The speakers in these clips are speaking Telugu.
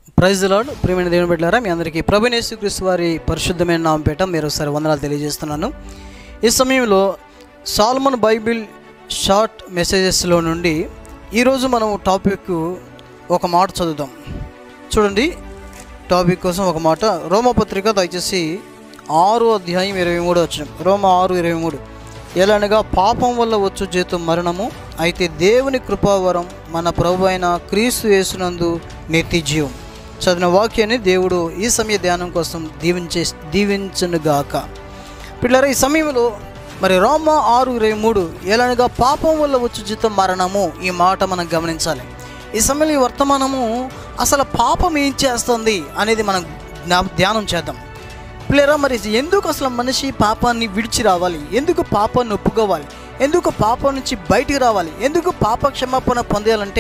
ప్రైజ్ లాడ్ ప్రియమైన దేవుని బిడ్డారా మీ అందరికీ ప్రభునేసు క్రీస్తు వారి పరిశుద్ధమైన నామం పేట మీరు ఒకసారి వందనాలు తెలియజేస్తున్నాను ఈ సమయంలో సాల్మన్ బైబిల్ షార్ట్ మెసేజెస్లో నుండి ఈరోజు మనం టాపిక్ ఒక మాట చదువుదాం చూడండి టాపిక్ కోసం ఒక మాట రోమపత్రిక దయచేసి ఆరు అధ్యాయం ఇరవై మూడు వచ్చిన రోమ ఆరు ఇరవై మూడు ఎలానగా పాపం వల్ల వచ్చు జీతం మరణము అయితే దేవుని కృపావరం మన ప్రభు అయిన క్రీస్తు యేసునందు నిత్య జీవం చదివిన వాక్యాన్ని దేవుడు ఈ సమయ ధ్యానం కోసం దీవించే దీవించనుగాక పిల్లరా ఈ సమయంలో మరి రోమ ఆరు ఇరవై మూడు ఎలానగా పాపం వల్ల వచ్చు జీతం మరణము ఈ మాట మనం గమనించాలి ఈ సమయంలో ఈ వర్తమానము అసలు పాపం ఏం చేస్తుంది అనేది మనం జ్ఞా- ధ్యానం చేద్దాం పిల్లరా మరి ఎందుకు అసలు మనిషి పాపాన్ని విడిచి రావాలి ఎందుకు పాపాన్ని ఒప్పుకోవాలి ఎందుకు పాపం నుంచి బయటికి రావాలి ఎందుకు పాప క్షమాపణ పొందాలంటే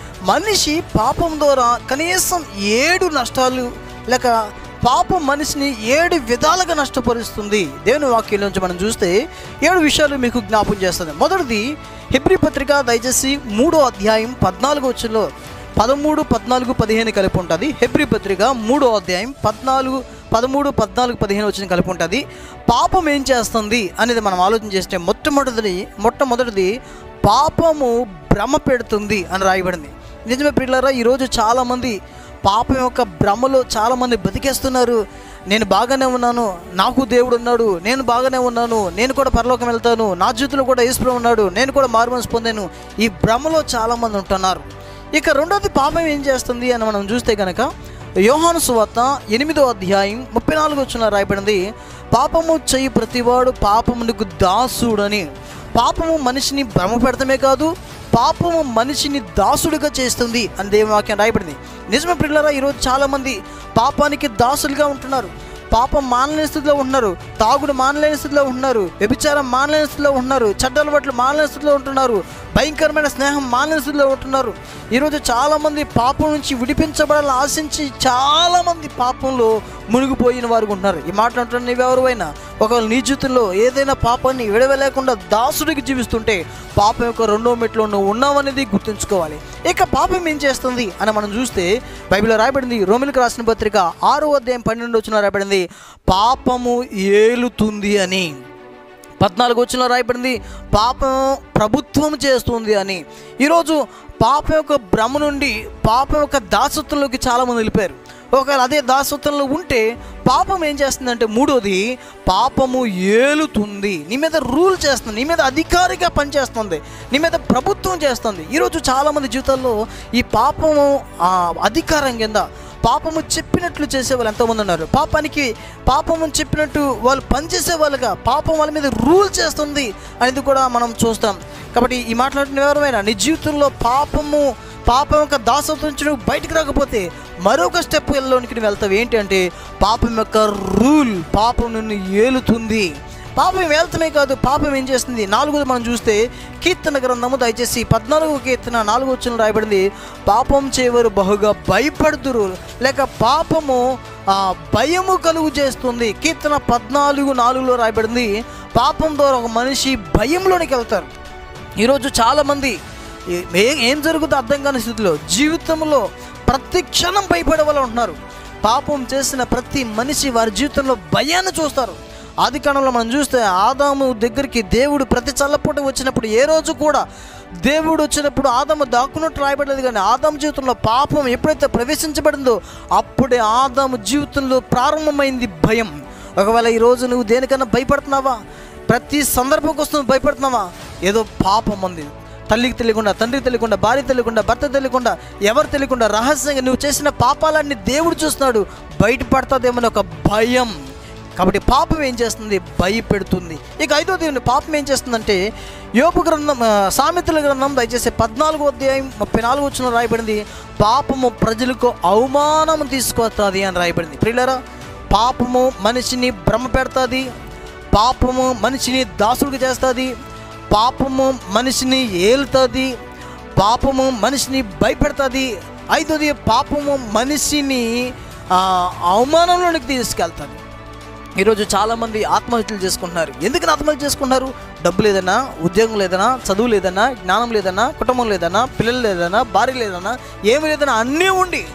మనిషి పాపం ద్వారా కనీసం ఏడు నష్టాలు లేక పాపం మనిషిని ఏడు విధాలుగా నష్టపరుస్తుంది దేవుని వాక్యం నుంచి మనం చూస్తే ఏడు విషయాలు మీకు జ్ఞాపం చేస్తుంది మొదటిది హెబ్రి పత్రిక దయచేసి మూడో అధ్యాయం పద్నాలుగు వచ్చులో పదమూడు పద్నాలుగు పదిహేను కలిపి ఉంటుంది హెబ్రి పత్రిక మూడో అధ్యాయం పద్నాలుగు పదమూడు పద్నాలుగు పదిహేను వచ్చిన కలిపి ఉంటుంది పాపం ఏం చేస్తుంది అనేది మనం ఆలోచన చేస్తే మొట్టమొదటిది మొట్టమొదటిది పాపము భ్రమ పెడుతుంది అని రాయబడింది నిజమే పిల్లరా ఈరోజు చాలామంది పాపం యొక్క భ్రమలో చాలామంది బతికేస్తున్నారు నేను బాగానే ఉన్నాను నాకు దేవుడు ఉన్నాడు నేను బాగానే ఉన్నాను నేను కూడా పరలోకం వెళ్తాను నా జీవితంలో కూడా ఈశ్వరం ఉన్నాడు నేను కూడా మారుమనసు పొందాను ఈ భ్రమలో చాలామంది ఉంటున్నారు ఇక రెండోది పాపం ఏం చేస్తుంది అని మనం చూస్తే కనుక యోహాను సువార్త ఎనిమిదో అధ్యాయం ముప్పై నాలుగు వచ్చిన రాయబడింది పాపము చెయ్యి ప్రతివాడు పాపమునకు దాసుడని పాపము మనిషిని భ్రమ పెడతమే కాదు పాపము మనిషిని దాసుడిగా చేస్తుంది అని దేవుని వాక్యం రాయబడింది నిజమే పిల్లరా ఈరోజు చాలామంది పాపానికి దాసులుగా ఉంటున్నారు పాపం మానలేని స్థితిలో ఉంటున్నారు తాగుడు మానలేని స్థితిలో ఉంటున్నారు వ్యభిచారం మానలేని స్థితిలో ఉంటున్నారు చెడ్డ అలవాట్లు మానలేని స్థితిలో ఉంటున్నారు భయంకరమైన స్నేహం మానలేని స్థితిలో ఉంటున్నారు ఈరోజు చాలామంది పాపం నుంచి విడిపించబడాలని ఆశించి చాలామంది పాపంలో మునిగిపోయిన వారు ఉంటున్నారు ఈ మాట అంటున్న నీవెవరువైనా ఒకవేళ నీ జీవితంలో ఏదైనా పాపాన్ని విడవలేకుండా దాసుడికి జీవిస్తుంటే పాపం యొక్క రెండో మెట్లో నువ్వు ఉన్నావనేది గుర్తుంచుకోవాలి ఇక పాపం ఏం చేస్తుంది అని మనం చూస్తే బైబిల్లో రాయబడింది రోమిలకు రాసిన పత్రిక ఆరో అధ్యాయం పన్నెండు వచ్చిన రాయబడింది పాపము ఏలుతుంది అని పద్నాలుగు వచ్చిన రాయబడింది పాపం ప్రభుత్వం చేస్తుంది అని ఈరోజు పాపం యొక్క భ్రమ నుండి పాపం యొక్క దాసత్వంలోకి చాలామంది వెళ్ళిపోయారు ఒకవేళ అదే దాసత్వంలో ఉంటే పాపం ఏం చేస్తుందంటే మూడోది పాపము ఏలుతుంది నీ మీద రూల్ చేస్తుంది నీ మీద అధికారిగా పనిచేస్తుంది నీ మీద ప్రభుత్వం చేస్తుంది ఈరోజు చాలామంది జీవితాల్లో ఈ పాపము ఆ, అధికారం కింద పాపము చెప్పినట్లు చేసే వాళ్ళు ఎంతోమంది ఉన్నారు పాపానికి పాపము చెప్పినట్టు వాళ్ళు పనిచేసే వాళ్ళుగా పాపం వాళ్ళ మీద రూల్ చేస్తుంది అనేది కూడా మనం చూస్తాం కాబట్టి ఈ మాట్లాడిన ఎవరైనా నీ జీవితంలో పాపము పాపం యొక్క దాసత్వం నుంచి నువ్వు బయటికి రాకపోతే మరొక స్టెప్ లోనికి నువ్వు వెళ్తావు ఏంటి అంటే పాపం యొక్క రూల్ పాపం నిన్ను ఏలుతుంది పాపం వెళ్తమే కాదు పాపం ఏం చేస్తుంది నాలుగోది మనం చూస్తే కీర్తన గ్రంథము దయచేసి పద్నాలుగు కీర్తన నాలుగు వచ్చిన రాయబడింది పాపం చేయవారు బహుగా భయపడుతురు లేక పాపము ఆ, భయము కలుగు చేస్తుంది కీర్తన పద్నాలుగు నాలుగులో రాయబడింది పాపం ద్వారా ఒక మనిషి భయంలోనికి వెళ్తారు ఈరోజు చాలామంది ఏ- ఏ- ఏం జరుగుతుందో అర్థం కాని స్థితిలో జీవితంలో ప్రతి క్షణం భయపడే వాళ్ళు ఉంటున్నారు పాపం చేసిన ప్రతి మనిషి వారి జీవితంలో భయాన్ని చూస్తారు ఆది కాలంలో మనం చూస్తే ఆదాము దగ్గరికి దేవుడు ప్రతి చల్లపూట వచ్చినప్పుడు ఏ రోజు కూడా దేవుడు వచ్చినప్పుడు ఆదాము దాక్కున్నట్టు రాయబడలేదు కానీ ఆదాము జీవితంలో పాపం ఎప్పుడైతే ప్రవేశించబడిందో అప్పుడే ఆదాము జీవితంలో ప్రారంభమైంది భయం ఒకవేళ ఈరోజు నువ్వు దేనికన్నా భయపడుతున్నావా ప్రతి సందర్భం కోసం నువ్వు భయపడుతున్నావా ఏదో పాపం ఉంది తల్లికి తెలియకుండా తండ్రికి తెలియకుండా భార్య తెలియకుండా భర్త తెలియకుండా ఎవరు తెలియకుండా రహస్యంగా నువ్వు చేసిన పాపాలన్నీ దేవుడు చూస్తున్నాడు బయటపడతాదేమని ఒక భయం కాబట్టి పాపం ఏం చేస్తుంది భయపెడుతుంది ఇక ఐదో దేవుని పాపం ఏం చేస్తుందంటే యోపు గ్రంథం ఆ, సామెతల గ్రంథం దయచేసి పద్నాలుగో అధ్యాయం ముప్పై నాలుగు వచ్చిన రాయబడింది పాపము ప్రజలకు అవమానం తీసుకొస్తుంది అని రాయబడింది ప్రియులరా పాపము మనిషిని భ్రమ పెడుతుంది పాపము మనిషిని దాసుడికి చేస్తుంది పాపము మనిషిని ఏలుతుంది పాపము మనిషిని భయపెడుతుంది ఐదోది పాపము మనిషిని ఆ, అవమానంలోనికి తీసుకెళ్తుంది ఈరోజు చాలామంది ఆత్మహత్యలు చేసుకుంటున్నారు ఎందుకు ఆత్మహత్య చేసుకుంటున్నారు డబ్బు లేదన్నా ఉద్యోగం లేదన్నా చదువు లేదన్నా జ్ఞానం లేదన్నా కుటుంబం లేదన్నా పిల్లలు లేదన్నా భార్య లేదన్నా ఏమి లేదన్నా అన్నీ ఉండి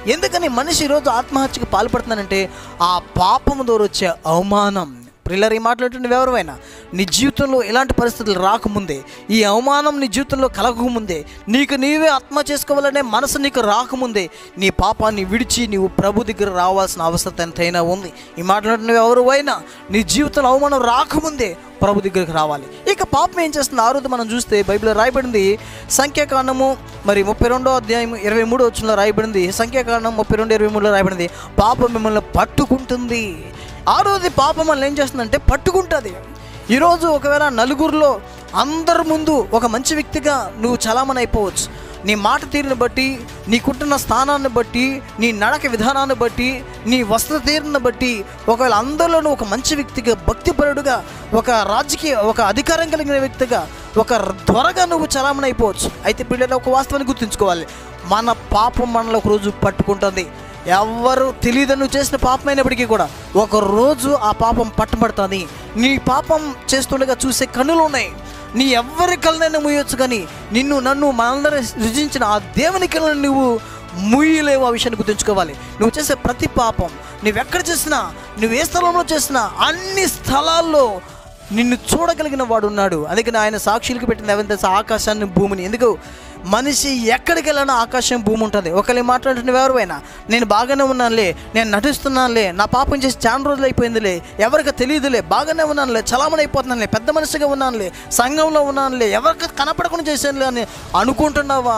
ఎందుకని మనిషి ఈరోజు ఆత్మహత్యకు పాల్పడుతున్నానంటే ఆ పాపము ద్వారా వచ్చే అవమానం ప్రిల్లర్ ఈ మాట్లాడుతున్న ఎవరైనా నీ జీవితంలో ఎలాంటి పరిస్థితులు రాకముందే ఈ అవమానం నీ జీవితంలో కలగకముందే నీకు నీవే ఆత్మ చేసుకోవాలనే మనసు నీకు రాకముందే నీ పాపాన్ని విడిచి నీవు ప్రభు దగ్గర రావాల్సిన అవసరం ఎంతైనా ఉంది ఈ మాట్లాడుతున్న ఎవరైనా నీ జీవితంలో అవమానం రాకముందే ప్రభు దగ్గరికి రావాలి ఇక పాపం ఏం చేస్తుంది ఆ రోజు మనం చూస్తే బైబిల్లో రాయబడింది సంఖ్యాకాండము మరి ముప్పై రెండో అధ్యాయం ఇరవై మూడో వచ్చిన రాయబడింది సంఖ్యాకాండం ముప్పై రెండు ఇరవై మూడులో రాయబడింది పాపం మిమ్మల్ని పట్టుకుంటుంది ఆ రోజు పాపం మనల్ని ఏం చేస్తుందంటే పట్టుకుంటుంది ఈరోజు ఒకవేళ నలుగురిలో అందరి ముందు ఒక మంచి వ్యక్తిగా నువ్వు చలామణి అయిపోవచ్చు నీ మాట తీరుని బట్టి నీకుంటున్న స్థానాన్ని బట్టి నీ నడక విధానాన్ని బట్టి నీ వస్త్ర తీరుని బట్టి ఒకవేళ అందరిలోనూ ఒక మంచి వ్యక్తిగా భక్తిపరుడుగా ఒక రాజకీయ ఒక అధికారం కలిగిన వ్యక్తిగా ఒక త్వరగా నువ్వు చలామణి అయిపోవచ్చు అయితే పిల్లలు ఒక వాస్తవాన్ని గుర్తుంచుకోవాలి మన పాపం మనలో ఒక రోజు పట్టుకుంటుంది ఎవరు తెలియదు నువ్వు చేసిన పాపం అయినప్పటికీ కూడా ఒక రోజు ఆ పాపం పట్టబడుతుంది నీ పాపం చేస్తుండగా చూసే కన్నులు ఉన్నాయి నీ ఎవరి కళ్ళనైనా ముయ్యొచ్చు కానీ నిన్ను నన్ను మనందరూ సృజించిన ఆ దేవుని కళ్ళను నువ్వు ముయ్యలేవు ఆ విషయాన్ని గుర్తుంచుకోవాలి నువ్వు చేసే ప్రతి పాపం నువ్వెక్కడ చేసినా నువ్వు ఏ స్థలంలో చేసినా అన్ని స్థలాల్లో నిన్ను చూడగలిగిన వాడు ఉన్నాడు అందుకని ఆయన సాక్షులకు పెట్టింది ఎవరి తెలుసా ఆకాశాన్ని భూమిని ఎందుకు మనిషి ఎక్కడికి వెళ్ళినా ఆకాశం భూమి ఉంటుంది ఒకళ్ళు మాట్లాడుతున్న ఎవరైనా నేను బాగానే ఉన్నానులే నేను నటిస్తున్నానులే నా పాపం చేసి చాలా రోజులు అయిపోయిందిలే ఎవరికి తెలియదులే బాగానే ఉన్నానులే చలామణి అయిపోతున్నానులే పెద్ద మనిషిగా ఉన్నానులే సంఘంలో ఉన్నానులే ఎవరికి కనపడకుండా చేశానులే అని అనుకుంటున్నావా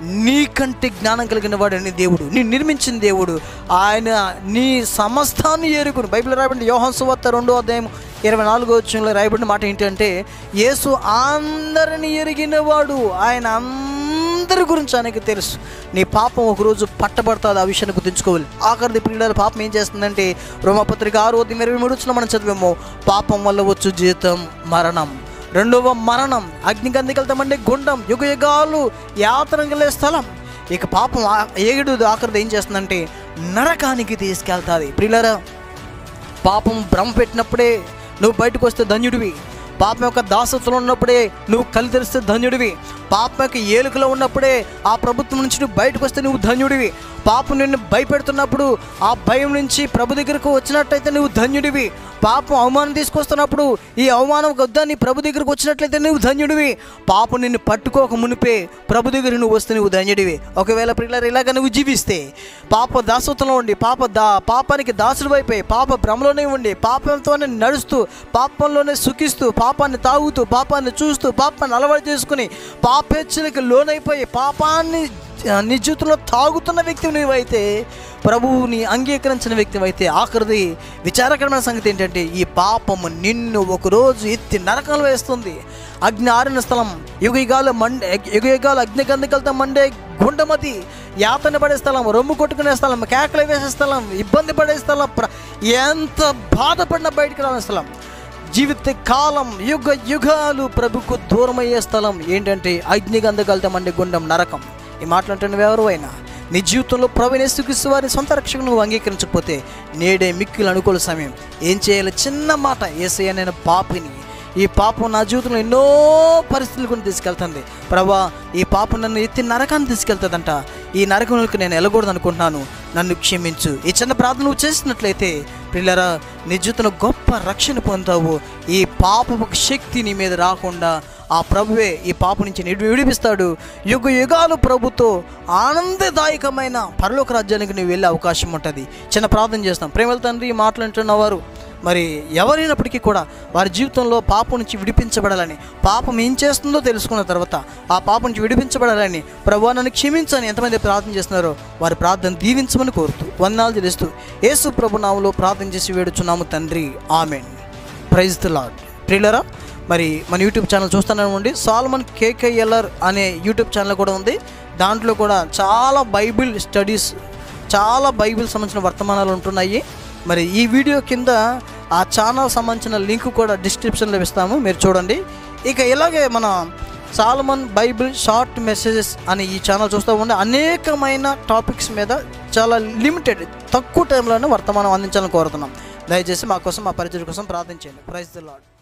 నీకంటే జ్ఞానం కలిగిన వాడు నీ దేవుడు నీ నిర్మించిన దేవుడు ఆయన నీ సమస్తాన్ని ఏరుకుని బైబిల్ రాయబడి యోహన్ సువార్త రెండో అధ్యాయం ఇరవై నాలుగో వచ్చంలో రాయబడిన మాట ఏంటంటే యేసు అందరిని ఎరిగినవాడు ఆయన అందరి గురించి ఆయనకి తెలుసు నీ పాపం ఒకరోజు పట్టబడుతుంది ఆ విషయాన్ని గుర్తుంచుకోవాలి ఆఖరిది పిల్లల పాపం ఏం చేస్తుందంటే రోమపత్రిక ఆరు ఉదయం ఇరవై మూడు వచ్చిన మనం చదివేమో పాపం వల్ల వచ్చు జీతం మరణం రెండవ మరణం అగ్నిగంధికెళ్తామంటే గుండం యుగ యుగాలు యాత్రంగలే స్థలం ఇక పాపం ఆ- ఏడు ఆఖరిది ఏం చేస్తుందంటే నరకానికి తీసుకెళ్తాది ప్రియులరా పాపం భ్రమ పెట్టినప్పుడే నువ్వు బయటకు వస్తే ధన్యుడివి పాపం యొక్క దాసత్వంలో ఉన్నప్పుడే నువ్వు కళ్ళు తెరిస్తే ధన్యుడివి పాపం యొక్క ఏలుకలో ఉన్నప్పుడే ఆ ప్రభుత్వం నుంచి నువ్వు బయటకు వస్తే నువ్వు ధన్యుడివి పాపం నిన్ను భయపెడుతున్నప్పుడు ఆ భయం నుంచి ప్రభు దగ్గరకు వచ్చినట్టయితే నువ్వు ధన్యుడివి పాపం అవమానం తీసుకొస్తున్నప్పుడు ఈ అవమానం వద్దా నీ ప్రభు దగ్గరకు వచ్చినట్లయితే నువ్వు ధన్యుడివి పాపం నిన్ను పట్టుకోక మునిపే ప్రభు దగ్గర నువ్వు వస్తే నువ్వు ధన్యుడివి ఒకవేళ పిల్లలు ఇలాగ నువ్వు జీవిస్తే పాప దాసత్వంలో ఉండి పాప దా పాపానికి దాసుడు అయిపోయి పాప భ్రమలోనే ఉండి పాపంతోనే నడుస్తూ పాపంలోనే సుఖిస్తూ పాపాన్ని తాగుతూ పాపాన్ని చూస్తూ పాపాన్ని అలవాటు చేసుకుని పాపేచ్ఛలకు లోనైపోయి పాపాన్ని ఆ, నీ జీవితంలో తాగుతున్న వ్యక్తి నువ్వైతే ప్రభువుని అంగీకరించిన వ్యక్తి అయితే ఆఖరిది విచారకరమైన సంగతి ఏంటంటే ఈ పాపము నిన్ను ఒకరోజు ఎత్తి నరకం వేస్తుంది అగ్ని ఆరిన స్థలం యుగయుగాలు మండే యుగయుగాలు అగ్ని గంధకలతో మండే గుండమతి యాతన పడే స్థలం రొమ్ము కొట్టుకునే స్థలం కేకలు వేసే స్థలం ఇబ్బంది పడే స్థలం ప్ర- ఎంత బాధపడిన బయటికి రాని స్థలం జీవిత కాలం యుగ యుగాలు ప్రభుకు దూరమయ్యే స్థలం ఏంటంటే అగ్నిగంధకలతో మండే గుండం నరకం ఈ మాట్లాడుతున్న ఎవరు అయినా నీ జీవితంలో ప్రవీణేశ్వరిస్తూ వారి సొంత రక్షణ నువ్వు అంగీకరించకపోతే నేడే మిక్కిలు అనుకూల సమయం ఏం చేయాలి చిన్న మాట ఏసయ్య నేను పాపిని ఈ పాపం నా జీవితంలో ఎన్నో పరిస్థితులు కొని తీసుకెళ్తుంది ప్రభా ఈ పాపం నన్ను ఎత్తి నరకాన్ని తీసుకెళ్తుందంట ఈ నరకంలోకి నేను వెళ్ళకూడదు అనుకుంటున్నాను నన్ను క్షమించు ఈ చిన్న ప్రార్థన నువ్వు చేసినట్లయితే పిల్లరా నీ జీవితంలో గొప్ప రక్షణ పొందుతావు ఈ పాపపు శక్తి నీ మీద రాకుండా ఆ ప్రభువే ఈ పాప నుంచి నిడి విడిపిస్తాడు యుగ యుగాలు ప్రభుతో ఆనందదాయకమైన పరలోక రాజ్యానికి నువ్వు వెళ్ళే అవకాశం ఉంటుంది చిన్న ప్రార్థన చేస్తాం ప్రేమల తండ్రి ఈ మాటలు వారు మరి ఎవరైనప్పటికీ కూడా వారి జీవితంలో పాపం నుంచి విడిపించబడాలని పాపం ఏం చేస్తుందో తెలుసుకున్న తర్వాత ఆ పాపం నుంచి విడిపించబడాలని ప్రభు నన్ను క్షమించని ఎంతమంది ప్రార్థన చేస్తున్నారో వారి ప్రార్థన దీవించమని కోరుతూ వందనాలు తెలుస్తూ యేసు ప్రభు నామలో ప్రార్థన చేసి వేడుచున్నాము తండ్రి ఆమెన్ ప్రైజ్ ద లాడ్ ప్రియులరా మరి మన యూట్యూబ్ ఛానల్ చూస్తున్నామండి సాల్మన్ కేకేఎల్ఆర్ అనే యూట్యూబ్ ఛానల్ కూడా ఉంది దాంట్లో కూడా చాలా బైబిల్ స్టడీస్ చాలా బైబిల్ సంబంధించిన వర్తమానాలు ఉంటున్నాయి మరి ఈ వీడియో కింద ఆ ఛానల్ సంబంధించిన లింక్ కూడా డిస్క్రిప్షన్లో ఇస్తాము మీరు చూడండి ఇక ఇలాగే మన సాల్మన్ బైబిల్ షార్ట్ మెసేజెస్ అని ఈ ఛానల్ చూస్తూ ఉండే అనేకమైన టాపిక్స్ మీద చాలా లిమిటెడ్ తక్కువ టైంలోనే వర్తమానం అందించాలని కోరుతున్నాం దయచేసి మా కోసం మా పరిచయం కోసం ప్రార్థించండి ప్రైజ్ ద లాడ్